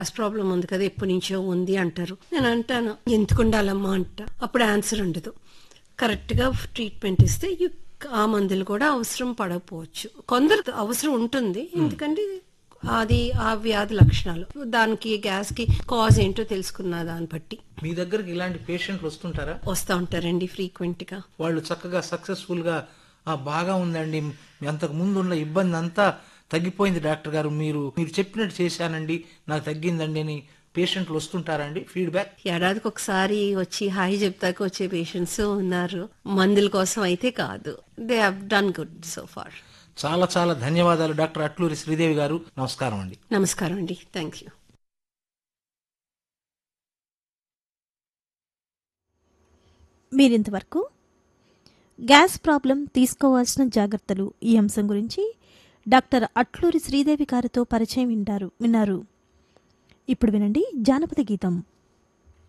gas problem ఉంది కదా ఎప్పటి నుంచో ఉంది అంటారు నేను అంటాను ఎందుకు ఉండాలమ్మా అంట అప్పుడు ఆన్సర్ ఉండదు కరెక్ట్ గా ట్రీట్మెంట్ ఇస్తే you- ఆ మందులు కూడా అవసరం పడకపోవచ్చు కొందరు అవసరం ఉంటుంది ఎందుకంటే అది ఆ వ్యాధి లక్షణాలు దానికి గ్యాస్ కి కాజ్ ఏంటో తెలుసుకున్న దాన్ని బట్టి మీ దగ్గరికి ఇలాంటి పేషెంట్లు వస్తుంటారా వస్తూ ఉంటారండి ఫ్రీక్వెంట్ గా వాళ్ళు చక్కగా సక్సెస్ఫుల్ గా "ఆ, బాగా ఉందండి అంతకు ముందు ఉన్న ఇబ్బంది అంతా తగ్గిపోయింది డాక్టర్ గారు మీరు మీరు చెప్పినట్టు చేశానండి నాకు తగ్గిందండి అని పేషెంట్లు వస్తుంటారండి ఫీడ్బ్యాక్ ఏడాదికి ఒకసారి వచ్చి హాయ్ చెప్తాక వచ్చే పేషెంట్స్ ఉన్నారు మందుల కోసం అయితే కాదు they have done good so far చాలా చాలా ధన్యవాదాలు డాక్టర్ అట్లూరి శ్రీదేవి గారు నమస్కారం అండి నమస్కారం అండి థ్యాంక్ యూ మీరింతవరకు గ్యాస్ ప్రాబ్లం తీసుకోవాల్సిన జాగ్రత్తలు ఈ అంశం గురించి డాక్టర్ అట్లూరి శ్రీదేవి గారితో పరిచయం వింటారు విన్నారు ఇప్పుడు వినండి జానపద గీతం